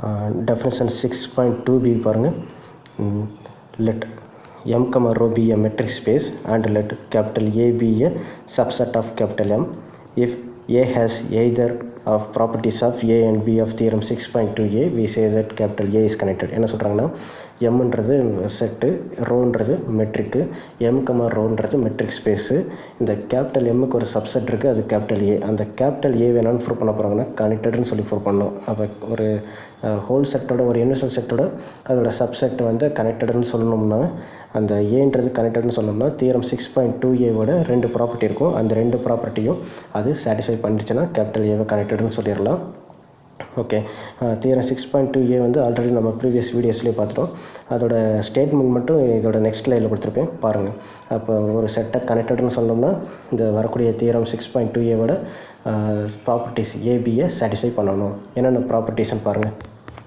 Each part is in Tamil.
Definition six point two B பாருங்கள் let m comma rho be a metric space and let capital A be a subset of capital M if A has either of properties of A and B of theorem 6.2a we say that capital A is connected என்ன சொல்கிறாங்கன்னா எம்ன்றது செட்டு ரோன்றது மெட்ரிக்கு எம் கமா ரோன்றது மெட்ரிக் ஸ்பேஸு இந்த கேபிட்டல் எம்முக்கு ஒரு சப்செட் இருக்குது அது கேபிட்டல் ஏ அந்த கேபிட்டல் ஏ வேணான்னு ப்ரூவ் பண்ண போகிறாங்கன்னா கனெக்டட்னு சொல்லி ப்ரூவ் பண்ணணும் அப்போ ஒரு ஹோல் செட்டோட ஒரு யூனிவர்சல் செட்டோட அதோட சப்செட் வந்து கனெக்டட்னு சொல்லணும்னா அந்த ஏன்றது கனெக்டட்னு சொன்னோம்னா தியரம் சிக்ஸ் பாயிண்ட் டூ ஏவோட ரெண்டு ப்ராப்பர்ட்டி இருக்கும் அந்த ரெண்டு ப்ராப்பர்ட்டியும் அது சாட்டிஸ்ஃபை பண்ணிடுச்சுன்னா கேபிட்டல் ஏவை கனெக்டட்னு சொல்லிடலாம் okay theorem six point two A வந்து ஆல்ரெடி நம்ம ப்ரீவியஸ் வீடியோஸ்லேயே பார்த்துட்டோம் அதோட ஸ்டேட்மெண்ட் மட்டும் இதோட நெக்ஸ்ட் லைனில் கொடுத்துருப்பேன் பாருங்கள் அப்போ ஒரு செட்டை கனெக்டட்னு சொன்னோம்னா இந்த வரக்கூடிய தியரம் சிக்ஸ் பாயிண்ட் டூ ஏவோட ப்ராப்பர்ட்டிஸ் ஏபியை சாட்டிஸ்ஃபை பண்ணணும் என்னென்ன ப்ராப்பர்ட்டிஸ்னு பாருங்கள்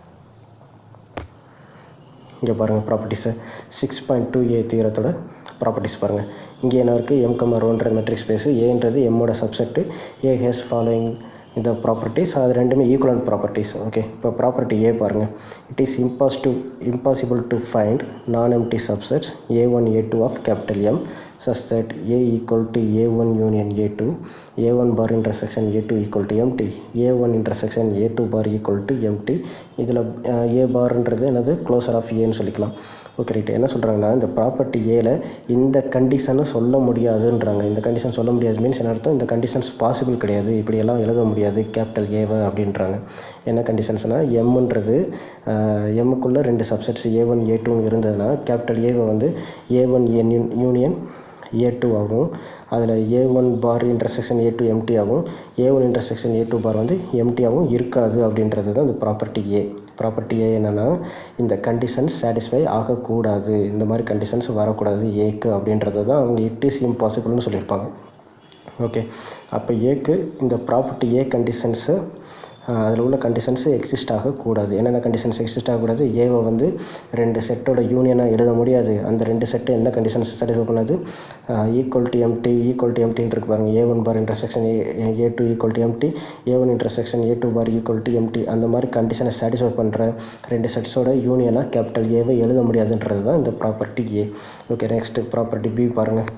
இங்கே பாருங்கள் properties six point two A தீரத்தோட ப்ராப்பர்ட்டிஸ் பாருங்கள் இங்கே என்ன இருக்குது எம் கமர் ரோன்றது மெட்ரிக் ஸ்பேஸு ஏன்றது எம்மோட சப்செட்டு ஏ ஹேஸ் ஃபாலோயிங் இந்த ப்ராப்பர்ட்டிஸ் அது ரெண்டுமே ஈக்குவலண்ட் ப்ராப்பர்ட்டிஸ் ஓகே இப்போ ப்ராப்பர்ட்டி ஏ பாருங்கள் இட் இஸ் இம்பாசிட்டிவ் impossible to find non empty subsets A one A two of capital M such that A equal to A1 union A2, A1 bar intersection A2 equal to empty, A1 intersection A2 bar equal to empty இதில் ஏ பார்ன்றது என்னது க்ளோசர் ஆஃப் ஏன்னு சொல்லிக்கலாம் ஓகே ரைட் என்ன சொல்கிறாங்கன்னா இந்த ப்ராப்பர்ட்டி ஏல இந்த கண்டிஷனை சொல்ல முடியாதுன்றாங்க இந்த கண்டிஷன் சொல்ல முடியாது மீன்ஸ் என்ன அர்த்தம் இந்த கண்டிஷன்ஸ் பாசிபிள் கிடையாது இப்படியெல்லாம் எழுத முடியாது கேபிட்டல் ஏவை அப்படின்றாங்க என்ன கண்டிஷன்ஸ்னால் எம்ன்றது எம்முக்குள்ளே ரெண்டு சப்செட்ஸ் ஏ ஒன் ஏ டூன்னு இருந்ததுன்னா கேபிட்டல் ஏவை வந்து ஏ ஒன் என் யூனியன் ஏ டூ ஆகும் அதில் A one bar intersection A two empty ஆகும் A one intersection A two bar வந்து எம்டியாகவும் இருக்காது அப்படின்றது தான் இந்த ப்ராப்பர்ட்டி ஏ ப்ராப்பர்ட்டி ஏ என்னென்னா இந்த கண்டிஷன்ஸ் சாட்டிஸ்ஃபை ஆகக்கூடாது இந்த மாதிரி கண்டிஷன்ஸ் வரக்கூடாது ஏக்கு அப்படின்றது தான் அவங்க இட் இஸ் இம்பாசிபிள்னு சொல்லியிருப்பாங்க ஓகே அப்போ ஏக்கு இந்த ப்ராப்பர்ட்டி ஏ கண்டிஷன்ஸு அதில் உள்ள கண்டிஷன்ஸு எக்ஸிஸ்ட் ஆகக்கூடாது என்னென்ன கண்டிஷன்ஸ் எக்ஸிஸ்ட் ஆகக்கூடாது ஏவை வந்து ரெண்டு செட்டோட யூனியனாக எழுத முடியாது அந்த ரெண்டு செட்டு என்ன கண்டிஷன்ஸ் சாட்டிஸ்ஃபை பண்ணாது equal to empty equal to எம்டின்னு இருக்கு பாருங்க A one bar intersection A A two equal to empty A one intersection A two bar equal to empty அந்த மாதிரி கண்டிஷனை சாட்டிஸ்ஃபை பண்ணுற ரெண்டு செட்ஸோட யூனியனாக கேபிட்டல் ஏவை எழுத முடியாதுன்றது தான் இந்த property A okay next property B பாருங்கள்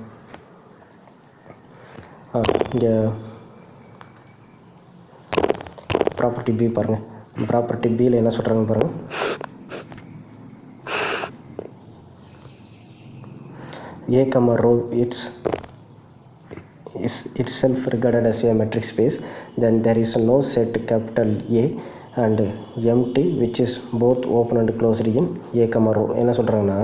இங்கே ப்ராப்பர்ட்டி பி பாருங்கள் ப்ராப்பர்ட்டி பியில் என்ன சொல்கிறாங்க பாருங்கள் A comma row it's is itself regarded as a metric space then there is no set capital A and empty which is both open and closed in A comma row என்ன சொல்கிறாங்கன்னா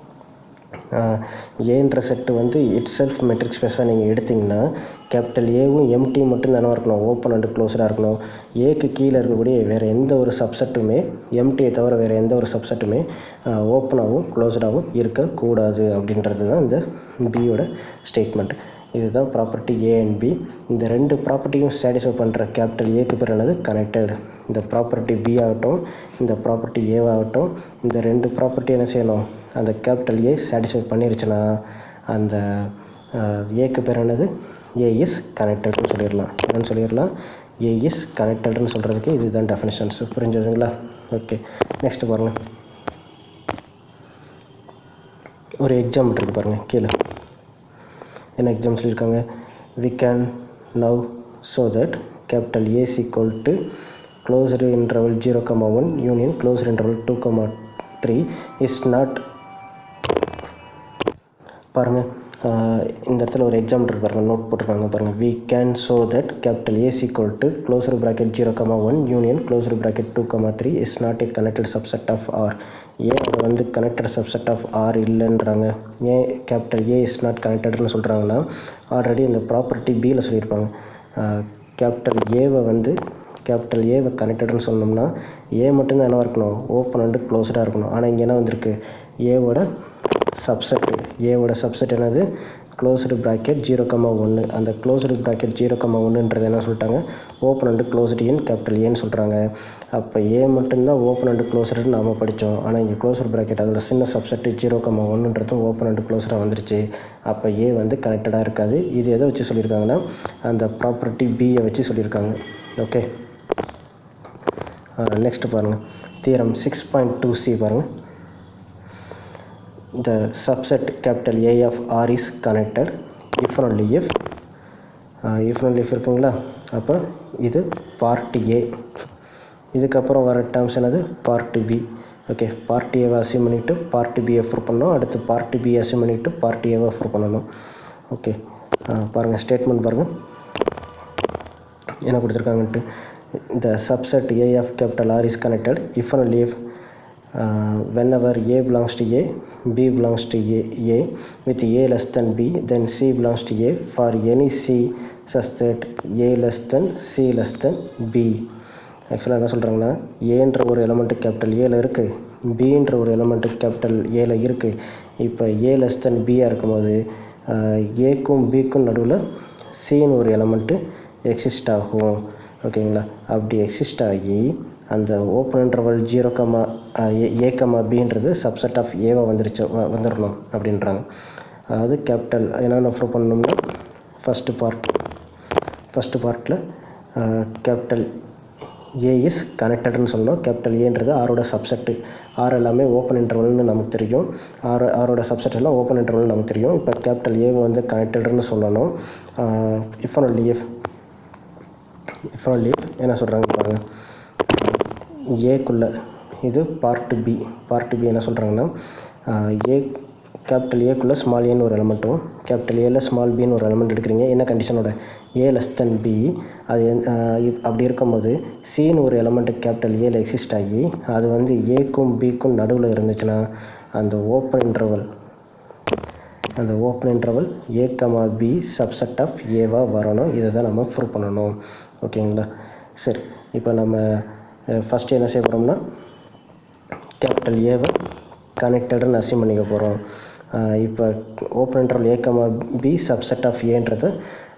ஏன்ற செட்டு வந்து இட் செல்ஃப் மெட்ரிக் ஸ்பேஸாக நீங்கள் எடுத்திங்கன்னா கேபிட்டல் ஏவும் எம்டி மட்டும் தானே இருக்கணும் ஓப்பன் அண்ட் க்ளோஸ்டாக இருக்கணும் ஏக்கு கீழே இருக்கக்கூடிய வேறு எந்த ஒரு சப்செட்டுமே எம்டியை தவிர வேறு எந்த ஒரு சப்செட்டுமே ஓப்பனாகவும் க்ளோஸ்டாகவும் இருக்கக்கூடாது அப்படின்றது தான் இந்த பியோட ஸ்டேட்மெண்ட் இதுதான் ப்ராப்பர்ட்டி ஏ அண்ட் பி இந்த ரெண்டு ப்ராப்பர்ட்டியும் சாட்டிஸ்ஃபை பண்ணுற கேபிட்டல் ஏக்கு பேர் என்னது கனெக்டட் இந்த ப்ராப்பர்ட்டி பி ஆகட்டும் இந்த ப்ராப்பர்ட்டி ஏவாகட்டும் இந்த ரெண்டு ப்ராப்பர்ட்டி என்ன செய்யணும் அந்த கேபிட்டல் ஏ சாட்டிஸ்ஃபை பண்ணிருச்சுன்னா அந்த ஏக்கு பேர் என்னது ஏ இஸ் கனெக்டட்னு சொல்லிடலாம் என்னன்னு சொல்லிடலாம் ஏ இஸ் கனெக்டட்னு சொல்கிறதுக்கு இதுதான் டெஃபினேஷன்ஸ் புரிஞ்சதுங்களா ஓகே நெக்ஸ்ட் பாருங்கள் ஒரு எக்ஸாம்பிள் இருக்குது பாருங்கள் கீழே என்ன எக்ஸாம் சொல்லியிருக்காங்க we can now show that capital A is equal to closed interval zero comma one union closed interval two comma three is not பாருங்கள் இந்த இடத்துல ஒரு எக்ஸாம்பிள் இருக்கு பாருங்கள் நோட் போட்டிருக்காங்க பாருங்கள் we can show that capital A is equal to closure bracket zero comma one union closure bracket two comma three is not a connected subset of R ஏன் அது வந்து கனெக்டட் சப்செட் ஆஃப் ஆர் இல்லைன்றாங்க ஏன் கேபிட்டல் ஏ இஸ் நாட் கனெக்டட்னு சொல்கிறாங்கன்னா ஆல்ரெடி இந்த ப்ராப்பர்ட்டி பியில் சொல்லியிருப்பாங்க கேபிட்டல் ஏவை வந்து கேபிட்டல் ஏவை கனெக்டட்னு சொன்னோம்னா ஏ மட்டும்தான் என்ன இருக்கணும் ஓப்பன் அண்டு க்ளோஸ்டாக இருக்கணும் ஆனால் இங்கே என்ன வந்திருக்கு ஏவோட சப்செட் ஏவோட சப்செட் என்னது க்ளோஸ்டு ப்ராக்கெட் ஜீரோ கம்மா ஒன்று அந்த க்ளோஸ்டு ப்ராக்கெட் ஜீரோ கம்மா ஒன்றுன்றது என்ன சொல்லிட்டாங்க ஓப்பன் அண்டு க்ளோஸ்டு ஏன் கேபிட்டல் ஏன்னு சொல்கிறாங்க அப்போ ஏ மட்டும்தான் ஓப்பன் அண்டு க்ளோஸ்டுன்னு நாம் படித்தோம் ஆனால் இங்கே க்ளோஸ்டு ப்ராக்கெட் அதோட சின்ன சப்செட்டு ஜீரோ கம்மா ஒன்றுன்றதும் ஓப்பன் அண்டு க்ளோஸ்டாக வந்துருச்சு அப்போ ஏ வந்து கனெக்டடாக இருக்காது இது எதை வச்சு சொல்லியிருக்காங்கன்னா அந்த ப்ராப்பர்ட்டி பியை வச்சு சொல்லியிருக்காங்க ஓகே நெக்ஸ்ட் பாருங்கள் theorem six point two C பாருங்கள் the subset capital A of R is connected if and only if uh, if and only if இருக்குங்களா அப்போ இது பார்ட் ஏ இதுக்கப்புறம் வர டேர்ம்ஸ் என்னது பார்ட் பி ஓகே பார்ட் ஏவை அசியூம் பண்ணிவிட்டு பார்ட் பியை ப்ரூவ் பண்ணணும் அடுத்து பார்ட் பி அசியூம் பண்ணிவிட்டு பார்ட் ஏவை ப்ரூவ் பண்ணணும் ஓகே பாருங்கள் ஸ்டேட்மெண்ட் பாருங்கள் என்ன கொடுத்துருக்காங்கன்ட்டு இந்த subset A of capital R is connected if and only if uh, whenever A belongs to A, B belongs to A, A with A less than B, then C belongs to A for any C such that A less than C less than B. ஆக்சுவலாக என்ன சொல்கிறாங்கன்னா ஏன்ற ஒரு எலமெண்ட்டு கேபிட்டல் ஏல இருக்குது பின்ற ஒரு எலமெண்ட்டு கேபிட்டல் ஏல இருக்குது இப்போ ஏ லெஸ் தென் பியாக இருக்கும்போது ஏக்கும் பிக்கும் நடுவில் சின்னு ஒரு எலமெண்ட்டு எக்ஸிஸ்ட் ஆகும் ஓகேங்களா அப்படி எக்ஸிஸ்ட் ஆகி அந்த open interval zero comma A comma பின்றது சப்செட் ஆஃப் ஏவை வந்துருச்சு வ- வந்துடணும் அப்படின்றாங்க அதாவது கேபிட்டல் என்னென்ன ப்ரூவ் பண்ணணும்னா ஃபஸ்ட்டு பார்ட் ஃபஸ்ட்டு பார்ட்டில் கேபிட்டல் ஏ இஸ் கனெக்டட்னு சொல்லணும் கேபிட்டல் ஏன்றது ஆரோட சப்செட்டு ஆர் எல்லாமே ஓப்பன் இன்டர்வல்னு நமக்கு தெரியும் ஆர் ஆரோட சப்செட் எல்லாம் ஓப்பன் இன்டர்வல் நமக்கு தெரியும் இப்போ கேபிட்டல் ஏவை வந்து கனெக்டட்னு சொல்லணும் if and only if if and only if என்ன சொல்கிறாங்க பாருங்கள் ஏக்குள்ளே இது பார்ட் பி பார்ட் பி என்ன சொல்கிறாங்கன்னா ஏ கேபிட்டல் ஏக்குள்ளே ஸ்மால் ஏன்னு ஒரு எலமெண்ட்டும் கேபிட்டல் ஏல ஸ்மால் பின்னு ஒரு எலமெண்ட் எடுக்கிறீங்க என்ன கண்டிஷனோட ஏ லெஸ் தென் பி அது எந்த- ஆஹ் இப்- அப்படி இருக்கும்போது சின்னு ஒரு எலமெண்ட்டு கேபிட்டல் ஏல எக்ஸிஸ்ட் ஆகி அது வந்து ஏக்கும் பிக்கும் நடுவில் இருந்துச்சுன்னா அந்த ஓப்பன் இன்டர்வல் அந்த open interval A comma B subset of ஏவாக வரணும் இதை தான் நம்ம ப்ரூவ் பண்ணணும் ஓகேங்களா சரி இப்போ நம்ம ஃபஸ்ட்டு என்ன செய்ய போகிறோம்னா கேபிட்டல் ஏவை கனெக்டடுன்னு அசியூம் பண்ணிக்க போகிறோம் இப்போ open interval A comma B subset of ஏன்றது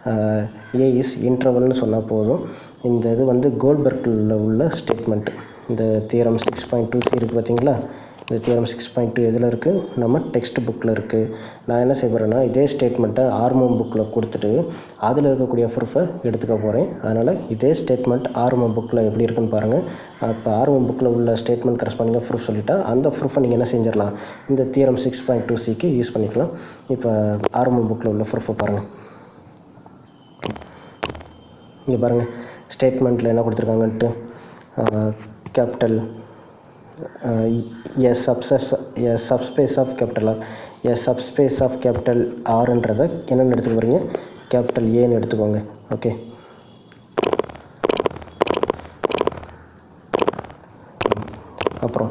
ஏ இஸ் இன்டர்வல்னு சொன்னால் போதும் இந்த இது வந்து கோல்பர்க்கில் உள்ள ஸ்டேட்மெண்ட் இந்த தியரம் சிக்ஸ் பாயிண்ட் டூ இருக்குது பார்த்தீங்களா இந்த தியரம் சிக்ஸ் பாயிண்ட் டூ எதில் இருக்குது நம்ம டெக்ஸ்ட் புக்கில் இருக்குது நான் என்ன செய்ய போகிறேன்னா இதே ஸ்டேட்மெண்ட்டை ஆர்மம் புக்கில் கொடுத்துட்டு அதில் இருக்கக்கூடிய ப்ரூஃபை எடுத்துக்க போகிறேன் அதனால் இதே ஸ்டேட்மெண்ட் ஆர்மம் புக்கில் எப்படி இருக்குன்னு பாருங்கள் இப்போ ஆர்மம் புக்கில் உள்ள ஸ்டேட்மெண்ட் கரஸ்பாண்டிங்காக ப்ரூஃப் சொல்லிட்டா அந்த ப்ரூஃபை நீங்கள் என்ன செஞ்சிடலாம் இந்த தியரம் சிக்ஸ் பாயிண்ட் டூ சிக்கு யூஸ் பண்ணிக்கலாம் இப்போ ஆர்மம் புக்கில் உள்ள ப்ரூஃபை பாருங்கள் இங்கே பாருங்கள் ஸ்டேட்மெண்ட்டில் என்ன கொடுத்துருக்காங்கன்ட்டு கேபிட்டல் எ சப்சஸ் A subspace of capital R A subspace of capital ஆர்ன்றதை என்னென்னு எடுத்துக்க போகிறீங்க கேபிட்டல் ஏன்னு எடுத்துக்கோங்க ஓகே அப்புறம்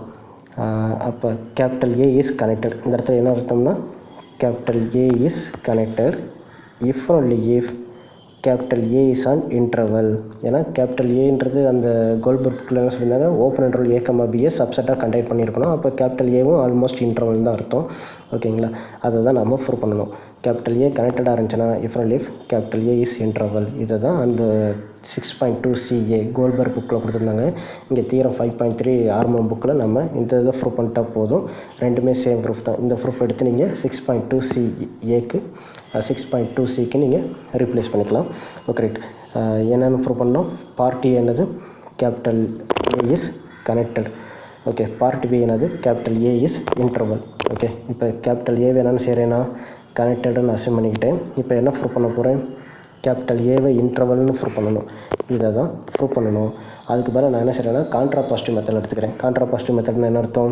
அப்போ கேபிட்டல் ஏ இஸ் கனெக்டட் இந்த இடத்துல என்ன அர்த்தம்னா கேபிட்டல் ஏ இஸ் கனெக்டட் இஃப் only if capital A is an interval ஏன்னா கேபிட்டல் ஏன்றது அந்த கோல்பர்க்கில் என்ன சொல்லியிருந்தாங்க open interval A comma B A சப்செட்டாக கண்டக்ட் பண்ணியிருக்கணும் அப்போ கேபிட்டல் ஏவும் ஆல்மோஸ்ட் இன்டர்வல் தான் அர்த்தம் ஓகேங்களா அதை தான் நம்ம ப்ரூவ் பண்ணணும் கேபிட்டல் ஏ கனெக்டடாக இருந்துச்சுன்னா இஃப் only if capital A is interval இதை தான் அந்த six point two C A Goldberg புக்கில் கொடுத்துருந்தாங்க இங்கே தீரம் ஃபைவ் பாயிண்ட் த்ரீ ஆர்மம் புக்கில் நம்ம இந்த இதை ப்ரூவ் பண்ணிட்டா போதும் ரெண்டுமே சேம் ப்ரூஃப் தான் இந்த ப்ரூஃப் எடுத்து நீங்கள் சிக்ஸ் பாயிண்ட் டூ சி ஏக்கு சிக்ஸ் பாயிண்ட் டூ சிக்கு நீங்கள் ரீப்ளேஸ் பண்ணிக்கலாம் ஓகே ரைட் என்னென்னு ப்ரூவ் பண்ணோம் பார்ட்டி என்னது capital A is connected okay part B என்னது capital A is interval okay இப்போ கேபிட்டல் ஏ என்னன்னு செய்கிறேன்னா கனெக்டடுன்னு அசியூம் பண்ணிக்கிட்டேன் இப்போ என்ன ப்ரூவ் பண்ண போகிறேன் கேபிட்டல் ஏவை இன்டர்வல்னு ப்ரூவ் பண்ணணும் இதை தான் ப்ரூவ் பண்ணணும் அதுக்கு பதிலா நான் என்ன செய்கிறேன்னா கான்ட்ரா பாசிட்டிவ் மெத்தட் எடுத்துக்கிறேன் கான்ட்ரா பாசிட்டிவ் மெத்தட்னு என்ன அர்த்தம்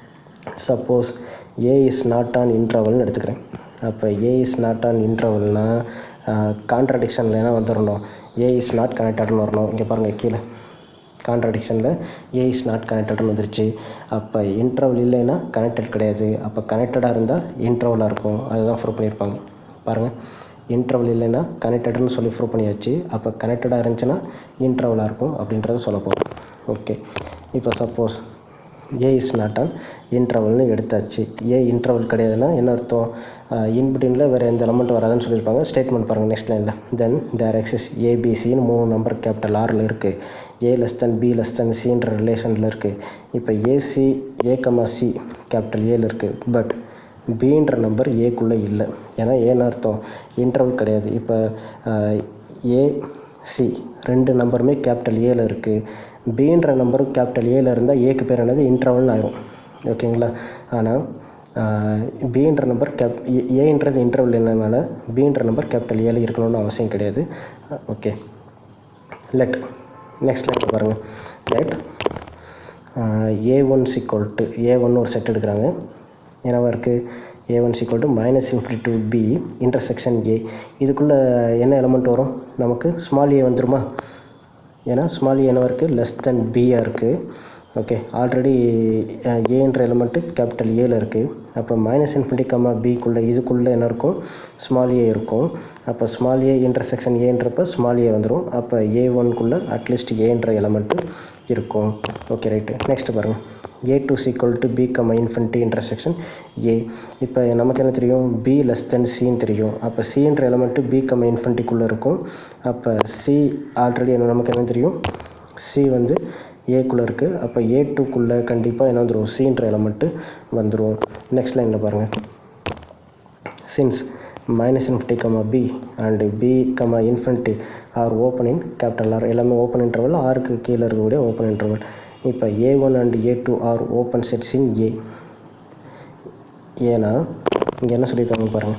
suppose A is not an இன்டர்வல்னு எடுத்துக்கிறேன் அப்போ ஏ இஸ் நாட் ஆன் இன்டர்வல்னால் கான்ட்ரடிக்ஷனில் என்ன வந்துடணும் ஏ இஸ் நாட் கனெக்டட்னு வரணும் இங்கே பாருங்கள் கீழே கான்ட்ரடிக்ஷனில் ஏ இஸ் நாட் கனெக்டட்னு வந்துருச்சு அப்போ இன்டர்வல் இல்லைன்னா கனெக்டட் கிடையாது அப்போ கனெக்டடாக இருந்தால் இன்டர்வலாக இருக்கும் அதுதான் ப்ரூவ் பண்ணியிருப்பாங்க பாருங்கள் இன்டர்வல் இல்லைன்னா கனெக்டட்னு சொல்லி ப்ரூவ் பண்ணியாச்சு அப்போ கனெக்டடாக இருந்துச்சுன்னா இன்டர்வலாக இருக்கும் அப்படின்றத சொல்ல போகிறோம் ஓகே இப்போ suppose A is not an இன்டர்வல்னு எடுத்தாச்சு ஏ இன்டர்வல் கிடையாதுன்னா என்ன அர்த்தம் இன்பிட்வீனில் வேறு எந்த எலமெண்ட் வராதுன்னு சொல்லியிருப்பாங்க ஸ்டேட்மெண்ட் பாருங்கள் நெக்ஸ்ட் லைனில் தென் தேர் எக்ஸஸ் ஏபிசின்னு மூணு நம்பர் கேபிட்டல் ஆரில் இருக்குது A less than B less than சின்ற ரிலேஷனில் இருக்குது இப்போ ஏசி ஏ கமா சி கேபிட்டல் ஏல இருக்குது பட் பின்ற நம்பர் ஏக்குள்ளே இல்லை ஏன்னா ஏன்னு அர்த்தம் இன்டர்வல் கிடையாது இப்போ ஏ சி ரெண்டு நம்பருமே கேபிட்டல் ஏல இருக்குது பின்ற நம்பரும் கேபிட்டல் ஏல இருந்தால் ஏக்கு பேர் என்னது இன்டர்வல்னு ஆயிரும் ஓகேங்களா ஆனால் பின்ற நம்பர் கேப் ஏன்றது இன்டர்வல் என்னனால பின்ற நம்பர் கேபிட்டல் ஏல இருக்கணும்னு அவசியம் கிடையாது ஓகே லெட் நெக்ஸ்ட் லைன் பாருங்கள் let A one equal to A one ஒரு செட் எடுக்கிறாங்க என்னவா இருக்குது A one equal to minus infinity to B intersection A இதுக்குள்ளே என்ன எலமெண்ட் வரும் நமக்கு ஸ்மால் ஏ வந்துருமா ஏன்னா ஸ்மால் ஏ என்னவா இருக்குது லெஸ் தென் பியாக இருக்குது ஓகே ஆல்ரெடி ஏன்ற எலமெண்ட்டு கேபிட்டல் ஏல இருக்குது அப்போ மைனஸ் இன்ஃபினிட்டி கம்மா பிக்குள்ளே இதுக்குள்ளே என்ன இருக்கும் ஸ்மால் ஏ இருக்கும் அப்போ ஸ்மால் ஏ இன்டர்செக்ஷன் ஏன்றப்போ ஸ்மால் ஏ வந்துடும் அப்போ ஏ ஒன்குள்ளே அட்லீஸ்ட் ஏன்ற எலமெண்ட்டு இருக்கும் ஓகே ரைட்டு நெக்ஸ்ட் பாருங்கள் A two equal to B comma infinity intersection A இப்போ நமக்கு என்ன தெரியும் பி லெஸ் தென் சின்னு தெரியும் அப்போ சின்ற எலமெண்ட்டு பி கம்மா இன்ஃபினிட்டிக்குள்ளே இருக்கும் அப்போ சி ஆல்ரெடி என்ன நமக்கு என்ன தெரியும் சி வந்து ஏக்குள்ளே இருக்குது அப்போ ஏ டூக்குள்ளே கண்டிப்பாக என்ன வந்துடும் சின்ற எலமெண்ட்டு வந்துடும் நெக்ஸ்ட் லைனில் பாருங்கள் since minus infinity comma B and B comma infinity are open in capital R எல்லாமே ஓப்பன் இன்டர்வல் ஆருக்கு கீழே இருக்கக்கூடிய ஓப்பன் இன்டர்வல் இப்போ A one and A two are open sets in A ஏன்னா இங்கே என்ன சொல்லியிருக்காங்க பாருங்கள்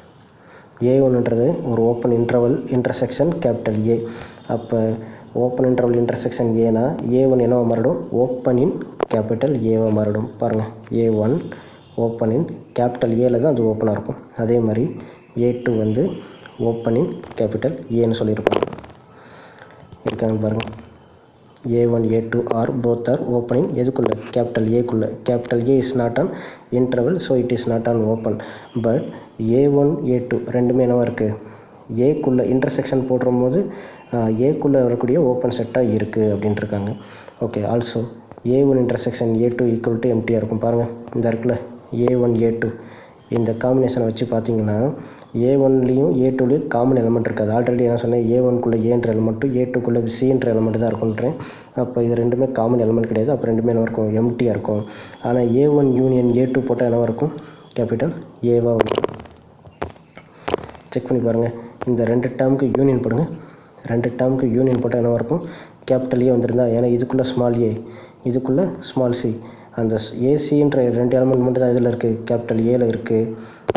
ஏ ஒன்றுன்றது ஒரு open interval intersection capital A அப்போ ஓப்பன் இன்டர்வல் இன்டர்செக்ஷன் ஏனா ஏ ஒன் என்னவா மாறிடும் ஓப்பன் இன் கேபிட்டல் ஏவாக மாறிடும் பாருங்கள் A one open in capital ஏல தான் அது ஓப்பனாக இருக்கும் அதே மாதிரி ஏ டூ வந்து ஓப்பன் இன் கேபிட்டல் ஏன்னு சொல்லியிருப்பாங்க இருக்காங்க பாருங்கள் A one A two are both are opening எதுக்குள்ளே கேபிட்டல் ஏக்குள்ளே capital A is not an interval so it is not an open but A one A two ரெண்டுமே என்னவா இருக்குது ஏக்குள்ளே இன்டர்செக்ஷன் போடும்போது ஏக்குள்ளே வரக்கூடிய ஓப்பன் செட்டாக இருக்குது அப்படின்ட்டு இருக்காங்க okay also A one intersection A two equal to எம்டியாக இருக்கும் பாருங்கள் இந்த இருக்குல்ல ஏ ஒன் ஏ டூ இந்த காம்பினேஷனை வச்சு பார்த்தீங்கன்னா ஏ ஒன்லேயும் ஏ டூலேயும் காமன் எலமெண்ட் இருக்காது ஆல்ரெடி என்ன சொன்னேன் ஏ ஒன்குள்ளே ஏன்ற எலமெண்ட்டும் ஏ டூக்குள்ளே சின்ற எலமெண்ட் தான் இருக்குன்றேன் அப்போ இது ரெண்டுமே காமன் எலமெண்ட் கிடையாது அப்போ ரெண்டுமே என்ன இருக்கும் எம்டியாக இருக்கும் ஆனால் A one union A two போட்டால் என்னவாக இருக்கும் கேபிட்டல் ஏவாக இருக்கும் செக் பண்ணி பாருங்கள் இந்த ரெண்டு டேர்முக்கு யூனியன் போடுங்க ரெண்டு டேர்முக்கு யூனியன் போட்டால் என்னவாக இருக்கும் கேபிட்டல் ஏ வந்திருந்தா ஏன்னா இதுக்குள்ளே ஸ்மால் ஏ இதுக்குள்ளே ஸ்மால் சி அந்த ஏசின்ற ரெண்டு எலமெண்ட் மட்டும் தான் இதில் இருக்குது கேபிட்டல் ஏல இருக்குது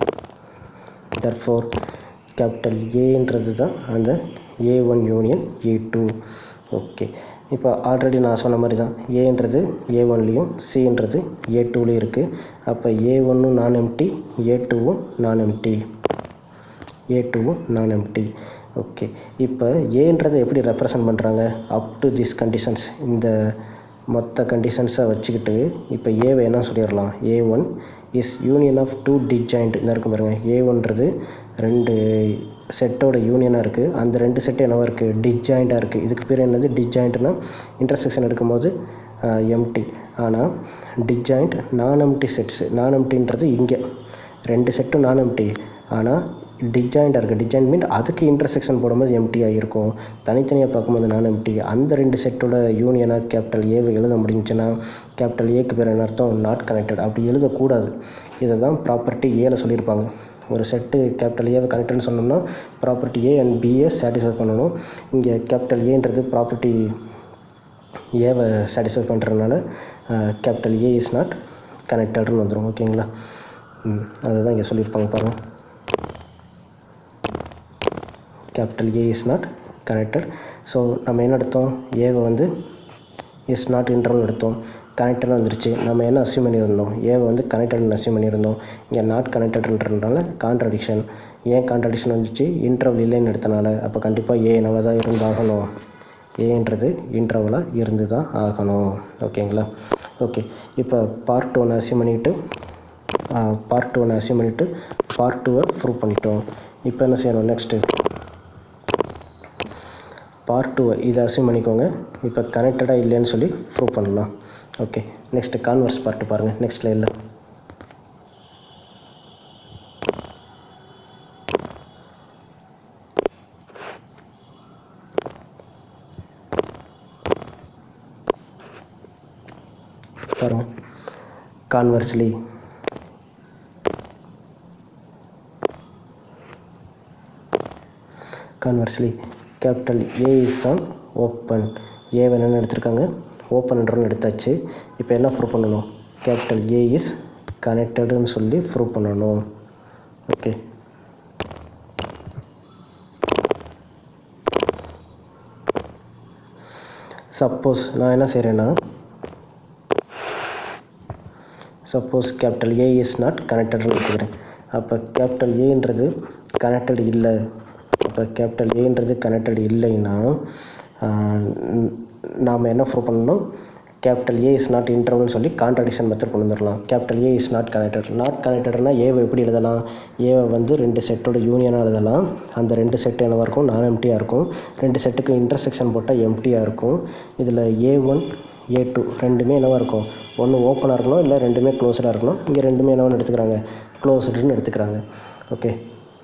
தர்ஃபோர் கேபிட்டல் ஏன்றது தான் அந்த A one union A two okay இப்போ ஆல்ரெடி நான் சொன்ன மாதிரி தான் ஏன்றது ஏ ஒன்லேயும் சின்றது ஏ டூலேயும் இருக்குது அப்போ ஏ ஒன்னும் நான் எம்டி ஏ டூவும் நான் எம்டி ஏ டூவும் நான் எம்டி ஓகே இப்போ ஏன்றதை எப்படி ரெப்ரசன்ட் பண்ணுறாங்க அப் டு திஸ் கண்டிஷன்ஸ் இந்த மொத்த கண்டிஷன்ஸை வச்சுக்கிட்டு இப்போ ஏவை என்ன சொல்லிடலாம் A one is union of two disjoint இந்த இருக்கும் பாருங்கள் ஏ ஒன்றது ரெண்டு செட்டோட யூனியனாக இருக்குது அந்த ரெண்டு செட்டு என்னவா இருக்குது டிஜாயிண்ட்டாக இருக்குது இதுக்கு பேர் என்னது டிஜாயிண்ட்னா இன்டர்செக்ஷன் எடுக்கும்போது எம்டி ஆனால் டிஜாயிண்ட் நான் எம்டி செட்ஸு நான் எம்டின்றது இங்கே ரெண்டு செட்டும் நான் எம்டி ஆனால் டிஜாயிண்டாக இருக்குது டிஜாயின் மீன் அதுக்கு இன்டர்செக்ஷன் போடும்போது எம்டியாக இருக்கும் தனித்தனியாக பார்க்கும்போது நான் எம்டி அந்த ரெண்டு செட்டோட யூனியனாக கேபிட்டல் ஏவை எழுத முடிஞ்சுன்னா கேபிட்டல் ஏக்கு பேர் என்ன அர்த்தம் நாட் கனெக்டட் அப்படி எழுதக்கூடாது இதை தான் ப்ராப்பர்ட்டி ஏல சொல்லியிருப்பாங்க ஒரு செட்டு கேபிட்டல் ஏவை கனெக்டட்னு சொன்னோம்னா property A and B A satisfy பண்ணணும் இங்கே கேபிட்டல் ஏன்றது ப்ராப்பர்ட்டி ஏவை சாட்டிஸ்ஃபை பண்ணுறதுனால கேபிட்டல் ஏ இஸ் நாட் கனெக்டட்னு வந்துடும் ஓகேங்களா ம் அதுதான் இங்கே சொல்லியிருப்பாங்க பாருங்கள் capital A is not connected so நம்ம என்ன எடுத்தோம் ஏவை வந்து இஸ் நாட் இன்டர்வல் எடுத்தோம் கனெக்டடாக வந்துருச்சு நம்ம என்ன அசியூம் பண்ணியிருந்தோம் ஏவை வந்து கனெக்டட்னு அசியூம் பண்ணியிருந்தோம் இங்கே நாட் கனெக்டட்ன்றதுனால கான்ட்ரடிக்ஷன் ஏன் கான்ட்ரடிக்ஷன் வந்துச்சு இன்டர்வல் இல்லைன்னு எடுத்தனால அப்போ கண்டிப்பாக ஏ என்னவாக தான் இருந்தாகணும் ஏன்றது இன்டர்வலாக இருந்து தான் ஆகணும் ஓகேங்களா ஓகே இப்போ பார்ட் ஒன்று அசியூம் பண்ணிவிட்டு பார்ட் ஒன்று அசியூம் பண்ணிவிட்டு பார்ட் டூவை ப்ரூவ் பண்ணிட்டோம் இப்போ என்ன செய்யணும் நெக்ஸ்ட்டு பார்ட் டூ இதை அசியூம் பண்ணிக்கோங்க இப்போ கனெக்டடாக இல்லைன்னு சொல்லி ப்ரூவ் பண்ணலாம் ஓகே நெக்ஸ்ட்டு கான்வர்ஸ் பார்ட்டு பாருங்கள் நெக்ஸ்ட் லைனில் பாருங்கள் conversely conversely capital A is on open A என்னென்னு எடுத்திருக்காங்க ஓப்பன் இன்டர்வல் எடுத்தாச்சு இப்போ என்ன ப்ரூவ் பண்ணணும் கேபிட்டல் ஏ இஸ் கனெக்டடுன்னு சொல்லி ப்ரூவ் பண்ணணும் ஓகே சப்போஸ் நான் என்ன செய்கிறேன்னா suppose capital A is not கனெக்டட்னு வச்சுக்கிறேன் அப்போ கேபிட்டல் ஏன்றது கனெக்டட் இல்லை அப்போ கேபிட்டல் ஏன்றது கனெக்டட் இல்லைன்னா நாம் என்ன ப்ரூவ் பண்ணணும் கேபிட்டல் ஏ இஸ் நாட் இன்டர்வல்னு சொல்லி கான்ட்ரடிக்ஷன் மெத்தட் கொண்டு வந்துடலாம் capital A is not connected not கனெக்டட்னா ஏவை எப்படி எழுதலாம் ஏவை வந்து ரெண்டு செட்டோட யூனியனாக எழுதலாம் அந்த ரெண்டு செட் என்னவாக இருக்கும் நான் எம்டியாக இருக்கும் ரெண்டு செட்டுக்கு இன்டர்செக்ஷன் போட்டால் எம்டியாக இருக்கும் இதில் ஏ ஒன் ஏ டூ ரெண்டுமே என்னவாக இருக்கும் ஒன்று ஓப்பனாக இருக்கணும் இல்லை ரெண்டுமே க்ளோஸ்டாக இருக்கணும் இங்கே ரெண்டுமே என்னவான்னு எடுத்துக்கிறாங்க க்ளோஸ்டுன்னு எடுத்துக்கிறாங்க ஓகே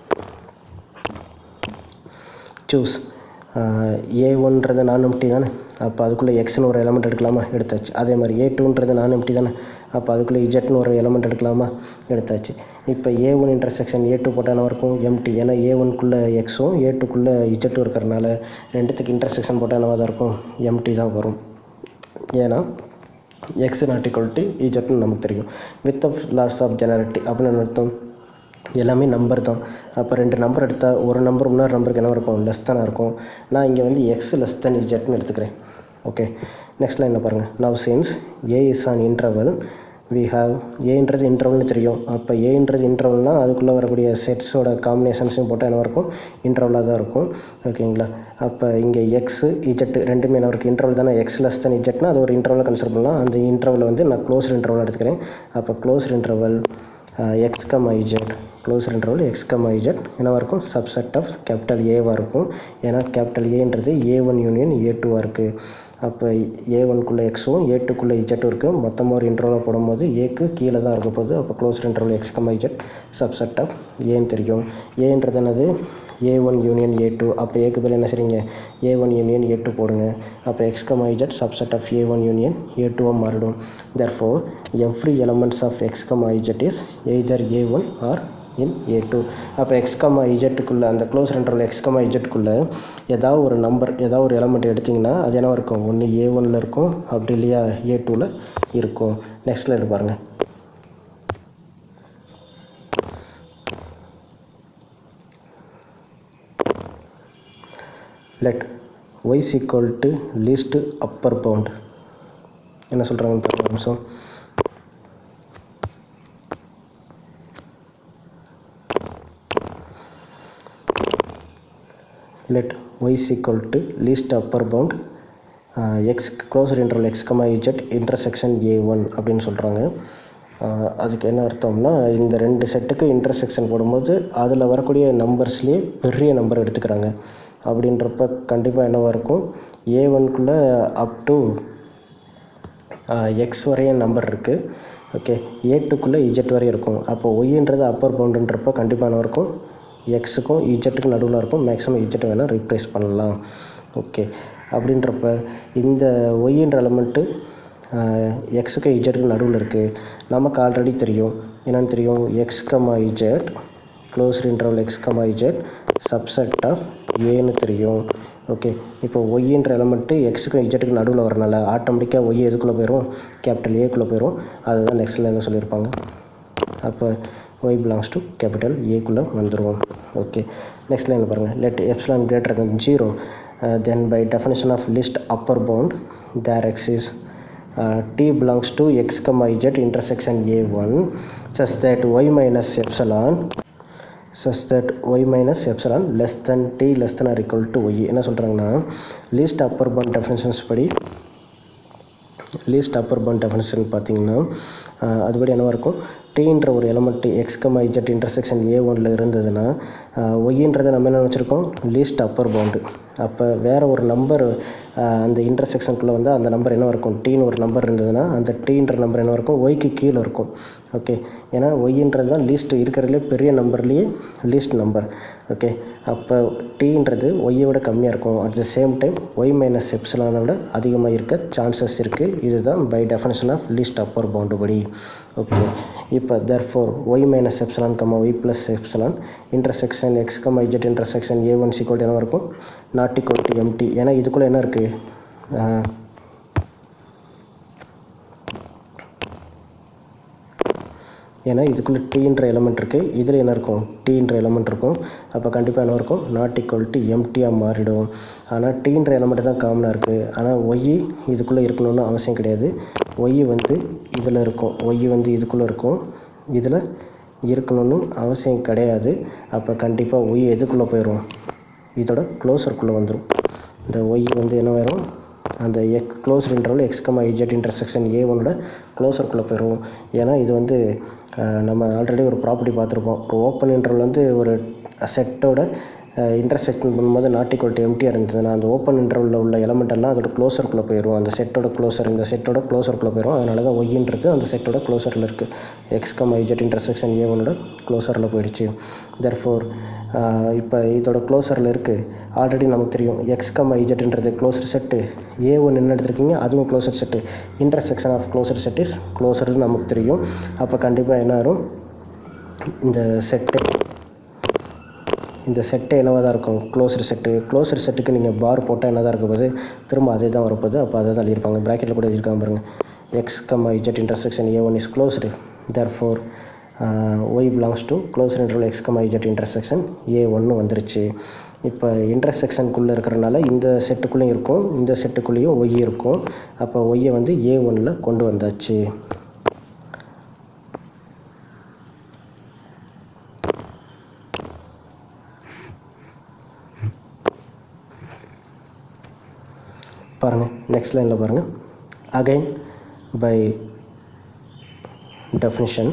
சூஸ் ஏ ஒன்றது நான் எம்டி தானே அப்போ அதுக்குள்ளே எக்ஸ்னு ஒரு எலமெண்ட் எடுக்கலாமா எடுத்தாச்சு அதே மாதிரி ஏ டூன்றது நான் எம்டி தானே அப்போ அதுக்குள்ளே இஜெட்னு ஒரு எலமெண்ட் எடுக்கலாமா எடுத்தாச்சு இப்போ A one intersection A two போட்டால் என்ன இருக்கும் எம்டி ஏன்னா ஏ ஒன்குள்ளே எக்ஸும் ஏ டூக்குள்ளே இஜெட்டும் இருக்கிறனால ரெண்டுத்துக்கு இன்டர்செக்ஷன் போட்டால் என்னவாக தான் இருக்கும் எம்டி தான் வரும் ஏன்னா எக்ஸ் நாட் ஈக்குவல் டு இஜெட்னு நமக்கு தெரியும் without loss of generality அப்படின்னு என்ன அர்த்தம் எல்லாமே நம்பர் தான் அப்போ ரெண்டு நம்பர் எடுத்தால் ஒரு நம்பர் இன்னொரு நம்பருக்கு என்ன இருக்கும் லெஸ் தானாக இருக்கும் நான் இங்கே வந்து எக்ஸ் லெஸ் தென் இஜெட்னு எடுத்துக்கிறேன் ஓகே நெக்ஸ்ட் லைனில் பாருங்கள் now since A is an interval we have ஏன்றது இன்டர்வல்னு தெரியும் அப்போ ஏன்றது இன்டர்வல்னால் அதுக்குள்ளே வரக்கூடிய செட்ஸோட காம்பினேஷன்ஸையும் போட்டால் என்ன இருக்கும் இன்டர்வலாக தான் இருக்கும் ஓகேங்களா அப்போ இங்கே எக்ஸு இஜெட்டு ரெண்டுமே என்ன இருக்குது இன்டர்வல் தானே எக்ஸ் லெஸ் தன் இஜெட்னா அது ஒரு இன்டர்வலாக கன்சிடர் பண்ணலாம் அந்த இன்டர்வல் வந்து நான் க்ளோஸ் இன்டர்வல் எடுத்துக்கிறேன் அப்போ close interval X comma Z close interval X comma Z என்னவாக இருக்கும் சப்செட் ஆஃப் கேபிட்டல் ஏவாக இருக்கும் ஏன்னா கேபிட்டல் ஏன்றது ஏ ஒன் யூனியன் ஏ டூவாக இருக்குது அப்போ ஏ ஒன்குள்ளே எக்ஸும் ஏ டூக்குள்ளே இஜெட்டும் இருக்குது மொத்தமாக ஒரு இன்டர்வலாக போடும்போது ஏக்கு கீழே தான் இருக்க போகுது அப்போ close interval X comma Z subset of ஏன்னு தெரியும் ஏன்றது என்னது A one union A two அப்போ ஏக்கு பதில் என்ன செய்றீங்க A one union A two போடுங்க அப்போ X comma Z subset of A one union A டூவாக மாறிடும் therefore every elements of X comma Z is either A one or in A two அப்போ எக்ஸ் கம்மா இஜெட்டுக்குள்ளே அந்த க்ளோஸ் ரெண்டரில் எக்ஸ் கம்மா இஜெட்டுக்குள்ளே ஏதாவது ஒரு நம்பர் ஏதாவது ஒரு எலமெண்ட் எடுத்திங்கன்னா அது என்ன இருக்கும் ஒன்று ஏ ஒனில் இருக்கும் அப்படி இல்லையா ஏ டூவில் இருக்கும் நெக்ஸ்ட் லைன் பாருங்கள் let Y equal to least upper bound என்ன சொல்கிறாங்கன்னு பாருங்க ஒரு நிமிஷம் let y is equal to least upper bound uh, x closer interval x comma z intersection a1 அப்படின்னு சொல்கிறாங்க அதுக்கு என்ன அர்த்தம்னா இந்த ரெண்டு செட்டுக்கு இன்டர்செக்ஷன் போடும்போது அதில் வரக்கூடிய நம்பர்ஸ்லேயே பெரிய நம்பர் எடுத்துக்கிறாங்க அப்படின்றப்ப கண்டிப்பாக என்னவாக இருக்கும் ஏ ஒன்குள்ளே அப் டு எக்ஸ் வரையும் நம்பர் இருக்குது ஓகே ஏ டூக்குள்ளே இஜெட் வரையும் இருக்கும் அப்போ ஒய்ன்றது அப்பர் பவுண்டுன்றப்ப கண்டிப்பாக என்ன இருக்கும் எக்ஸுக்கும் இஜெட்டுக்கும் நடுவில் இருக்கும் மேக்ஸிமம் இஜெட்டை வேணால் ரீப்ளேஸ் பண்ணலாம் ஓகே அப்படின்றப்ப இந்த ஒய்ன்ற எலமெண்ட்டு எக்ஸுக்கும் இஜெட்டுக்கும் நடுவில் இருக்குது நமக்கு ஆல்ரெடி தெரியும் என்னென்னு தெரியும் X comma Z close interval X comma Z subset of ஏன்னு தெரியும் ஓகே இப்போ ஒய்ன்ற எலமெண்ட்டு எக்ஸுக்கும் இஜெட்டுக்கும் நடுவில் வரனால ஆட்டோமேட்டிக்காக ஒய் எதுக்குள்ளே போயிடும் கேபிட்டல் ஏக்குள்ளே போயிடும் அதுதான் நெக்ஸ்ட்டில் என்ன சொல்லியிருப்பாங்க அப்போ ஒய் பிலாங்ஸ் டு கேபிட்டல் ஏக்குள்ளே வந்துடுவோம் ஓகே நெக்ஸ்ட் லைனில் பாருங்கள் let epsilon greater than zero then by definition of least upper bound there exists T belongs to X comma Z intersection A one such that Y minus epsilon such that Y minus epsilon less than T less than or equal to Y என்ன சொல்கிறாங்கன்னா லீஸ்ட் அப்பர் பவுண்ட் டெஃபினேஷன்ஸ் படி லீஸ்ட் அப்பர் பவுண்ட் டெஃபினேஷன் பார்த்தீங்கன்னா அதுபடி என்னவாக இருக்கும் டீன்ற ஒரு element X comma Z intersection A ஒனில் இருந்ததுன்னா ஒய்ன்றதை நம்ம என்ன வச்சுருக்கோம் லீஸ்ட் அப்பர் பவுண்டு அப்போ வேறு ஒரு நம்பர் அந்த இன்டர்செக்ஷனுக்குள்ளே வந்து அந்த நம்பர் என்ன இருக்கும் டீன்னு ஒரு நம்பர் இருந்ததுன்னா அந்த டீன்ற நம்பர் என்ன இருக்கும் ஒய்க்கு கீழே இருக்கும் ஓகே ஏன்னா ஒய்ன்றது தான் லீஸ்ட் இருக்கிறதுலே பெரிய நம்பர்லேயே லீஸ்ட் நம்பர் ஓகே அப்போ டீன்றது ஒய்யை விட கம்மியாக இருக்கும் at the same time Y minus எப்சிலானை விட அதிகமாக இருக்க சான்சஸ் இருக்குது இதுதான் by definition of least upper bound படி ஓகே இப்போ therefore Y minus epsilon comma Y plus epsilon intersection X comma Z intersection A one equal என்ன இருக்கும் நாட் ஈக்குவல் டு எம்டி ஏன்னா இதுக்குள்ளே என்ன இருக்குது ஏன்னா இதுக்குள்ளே டீன்ற எலமெண்ட் இருக்குது இதில் என்ன இருக்கும் டீன்ற எலமெண்ட் இருக்கும் அப்போ கண்டிப்பாக என்ன இருக்கும் நாட் ஈக்குவல் டு எம்டியாக மாறிடும் ஆனால் டீன்ற எலமெண்ட் தான் காமனாக இருக்குது ஆனால் ஒய் இதுக்குள்ளே இருக்கணும்னு அவசியம் கிடையாது ஒய் வந்து இதில் இருக்கும் ஒய் வந்து இதுக்குள்ளே இருக்கும் இதில் இருக்கணும்னு அவசியம் கிடையாது அப்போ கண்டிப்பாக ஒய் எதுக்குள்ளே போயிடும் இதோட க்ளோசருக்குள்ளே வந்துடும் இந்த ஒய் வந்து என்ன வரும் அந்த எக் close interval X comma Z intersection A ஒன்னோட க்ளோசருக்குள்ளே போயிடும் ஏன்னா இது வந்து அஹ், நம்ம ஆல்ரெடி ஒரு ப்ராப்பர்ட்டி பார்த்துருப்போம் ஒரு ஓப்பன் இன்டர்வல் வந்து ஒரு செட்டோட இன்டர்செக்ஷன் பண்ணும்போது நாட் ஈக்குவல் டு எம்டியாக இருந்துச்சுன்னா அந்த ஓப்பன் இன்டர்வலில் உள்ள எலமெண்ட் எல்லாம் அதோட க்ளோசருக்குள்ளே போயிடும் அந்த செட்டோட க்ளோசர் இந்த செட்டோட க்ளோசருக்குள்ளே போயிடும் அதனால தான் ஒய்ன்றது அந்த செட்டோட க்ளோசரில் இருக்குது X comma Z intersection A ஒன்னோட க்ளோசரில் போயிடுச்சு தெர்ஃபோர் இப்போ இதோட க்ளோசரில் இருக்குது ஆல்ரெடி நமக்கு தெரியும் எக்ஸ் கம் ஐஜெட்ன்றது க்ளோசர் செட்டு ஏ ஒன்று என்ன எடுத்திருக்கீங்க அதுவும் closure set intersection of closure set is க்ளோசர்னு நமக்கு தெரியும் அப்போ கண்டிப்பாக என்ன வரும் இந்த செட்டு இந்த செட்டு என்னவாக தான் இருக்கும் க்ளோசர் செட்டு க்ளோசர் செட்டுக்கு நீங்கள் பார் போட்டால் என்ன தான் இருக்க போகுது திரும்ப அதே தான் வரப்போகுது அப்போ அதை தான் எழுதியிருப்பாங்க ப்ராக்கெட்டில் கூட எழுதியிருக்காங்க பாருங்கள் X comma Z intersection A one is closed therefore Y belongs to closure interval X comma Z intersection A ஒன்று வந்துருச்சு இப்போ இன்டர்செக்ஷனுக்குள்ளே இருக்கிறனால இந்த செட்டுக்குள்ளேயும் இருக்கும் இந்த செட்டுக்குள்ளேயும் ஒய் இருக்கும் அப்போ ஒய்யை வந்து ஏ ஒன்னில் கொண்டு வந்தாச்சு பாருங்கள் நெக்ஸ்ட் லைனில் பாருங்கள் again by definition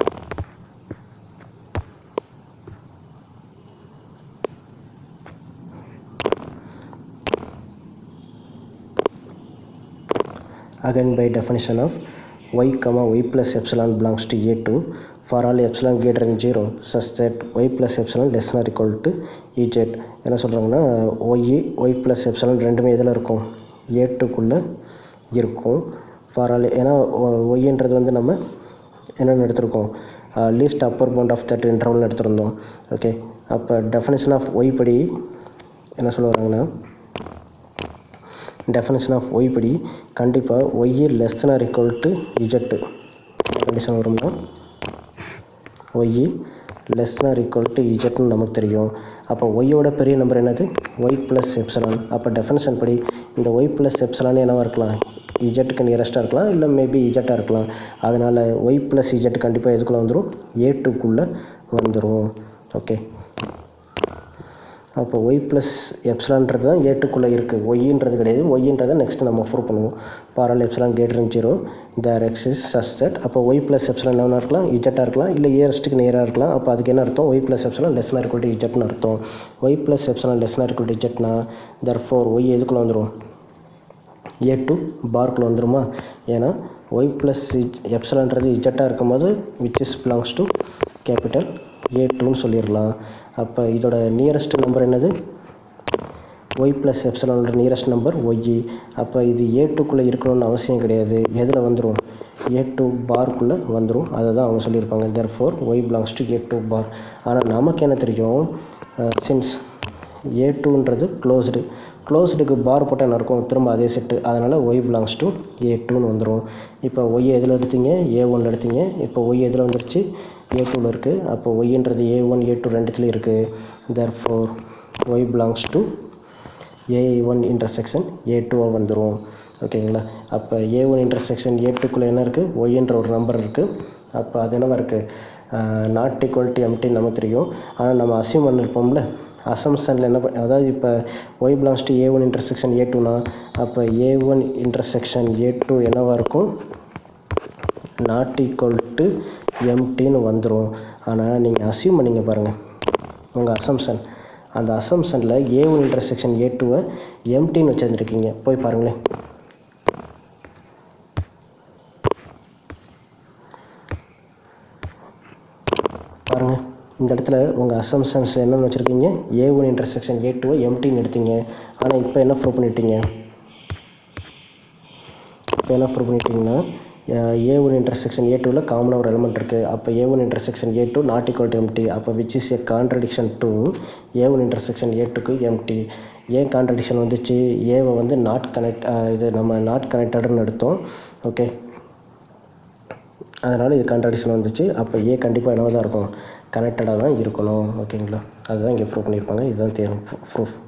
again by definition of y comma y plus epsilon belongs to a2 for all epsilon greater than 0 such that y plus epsilon less than or equal to ez என்ன சொல்கிறாங்கன்னா y y plus epsilon ரெண்டுமே எதில் இருக்கும் a2குள்ளே இருக்கும் ஃபார் ஆல் ஏன்னா ஒய்ன்றது வந்து நம்ம என்னென்னு எடுத்திருக்கோம் least upper bound of that இன்டர்வல்னு எடுத்திருந்தோம் ஓகே அப்போ டெஃபினேஷன் ஆஃப் ஒய் படி என்ன சொல்ல வராங்கன்னா டெஃபினேஷன் ஆஃப் ஒய் படி கண்டிப்பாக Y less than or equal to Z condition வரும்னா Y less or equal to இஜெட்னு நமக்கு தெரியும் அப்போ ஒய்யோட பெரிய நம்பர் என்னது ஒய் ப்ளஸ் எப்சலான் அப்போ டெஃபினேஷன் படி இந்த ஒய் ப்ளஸ் எப்சலான் என்னவாக இருக்கலாம் இஜெட்டுக்கு நியரஸ்ட்டாக இருக்கலாம் இல்லை மேபி இஜெட்டாக இருக்கலாம் அதனால் ஒய் ப்ளஸ் இஜெட் கண்டிப்பாக எதுக்குள்ளே வந்துடும் ஏ டூக்குள்ளே வந்துடும் ஓகே அப்போ ஒய் ப்ளஸ் எப்சலான்றது தான் ஏட்டுக்குள்ளே இருக்குது ஒய்ன்றது கிடையாது ஒய்ன்றதை நெக்ஸ்ட் நம்ம ப்ரூவ் பண்ணுவோம் for all epsilon greater zero there exists such that அப்போ ஒய் ப்ளஸ் எப்சலான் என்ன இருக்கலாம் இஜெட்டாக இருக்கலாம் இல்லை ஏஎஸ்ட்டுக்கு நேராக இருக்கலாம் அப்போ அதுக்கு என்ன அர்த்தம் ஒய் ப்ளஸ் எப்சலான் லெஸ்னா இருக்கல் டு இஜெட்னு அர்த்தம் ஒய் ப்ளஸ் எப்சலான் லெஸ்னா இருக்கல் டு இஜெட்னா தர் ஃபோர் ஒய் எதுக்குள்ளே வந்துடும் ஏ டூ பார்க்குள்ளே வந்துருமா ஏன்னா ஒய் ப்ளஸ் எப்சலான்றது இஜெட்டாக இருக்கும்போது which is belongs to capital A டூன்னு சொல்லிடலாம் அப்போ இதோட நியரஸ்ட் நம்பர் என்னது ஒய் ப்ளஸ் எப்சலானோட நியரஸ்ட் நம்பர் ஒய் அப்போ இது ஏ டூக்குள்ளே இருக்கணும்னு அவசியம் கிடையாது எதில் வந்துடும் ஏ டூ பார்க்குள்ளே வந்துடும் அதை தான் அவங்க சொல்லியிருப்பாங்க therefore Y belongs to A two bar ஆனால் நமக்கு என்ன தெரியும் சின்ஸ் ஏ டூன்றது க்ளோஸ்டு க்ளோஸ்டுக்கு பார் போட்டால் என்ன இருக்கும் திரும்ப அதே செட்டு அதனால் ஒய் பிலாங்ஸ் டு ஏ டூன்னு வந்துடும் இப்போ ஒய் எதில் எடுத்தீங்க ஏ ஒன் எடுத்தீங்க இப்போ ஒய் எதில் வந்துருச்சு ஏ டூவில் இருக்குது அப்போ ஒய்ன்றது ஏ ஒன் ஏ டூ ரெண்டுத்துலேயும் இருக்குது therefore Y belongs to A one intersection A டூவாக வந்துடும் ஓகேங்களா அப்போ ஏ ஒன் இன்டர்செக்ஷன் ஏ டூக்குள்ளே என்ன இருக்குது ஒய்ன்ற ஒரு நம்பர் இருக்குது அப்போ அது என்னவா இருக்குது நாட் ஈக்குவல் டு எம்டி நமக்கு தெரியும் ஆனால் நம்ம அசியூம் பண்ணியிருப்போம்ல அசம்ஷனில் என்ன பண்ண அதாவது இப்போ Y belongs to A one intersection A டூனா அப்போ A one intersection A two என்னவாக இருக்கும் நாட் ஈக்குவல் டு எம்டின்னு வந்துடும் ஆனால் நீங்கள் அசியூம் பண்ணிங்க பாருங்கள் உங்கள் அசம்ஷன் அந்த அசம்ஷனில் ஏ ஒன் இன்டர்செக்ஷன் ஏ டூவை எம்டின்னு வச்சுருந்துருக்கீங்க போய் பாருங்களேன் பாருங்கள் இந்த இடத்துல உங்கள் அசம்ஷன்ஸ் என்னென்னு வச்சுருக்கீங்க ஏ ஒன் இன்டர்செக்ஷன் ஏ டூவை எம்டின்னு எடுத்தீங்க ஆனால் இப்போ என்ன ப்ரூவ் பண்ணிட்டீங்க இப்போ என்ன ப்ரூவ் பண்ணிட்டீங்கன்னா ஏ ஒன் இன்டர்செக்ஷன் ஏ டூவில் காமனாக ஒரு எலமெண்ட் இருக்குது அப்போ A one intersection A two not equal to empty அப்போ which is a contradiction to A one intersection A டூக்கு எம்டி ஏன் கான்ட்ரடிக்ஷன் வந்துச்சு ஏவை வந்து நாட் கனெக்ட் இது நம்ம நாட் கனெக்டடுன்னு எடுத்தோம் ஓகே அதனால் இது கான்ட்ரடிக்ஷன் வந்துச்சு அப்போ ஏ கண்டிப்பாக என்னவாக தான் இருக்கும் கனெக்டடாக தான் இருக்கணும் ஓகேங்களா அதுதான் இங்கே ப்ரூவ் பண்ணியிருப்பாங்க இதுதான் தேரும் ப்ரூஃப்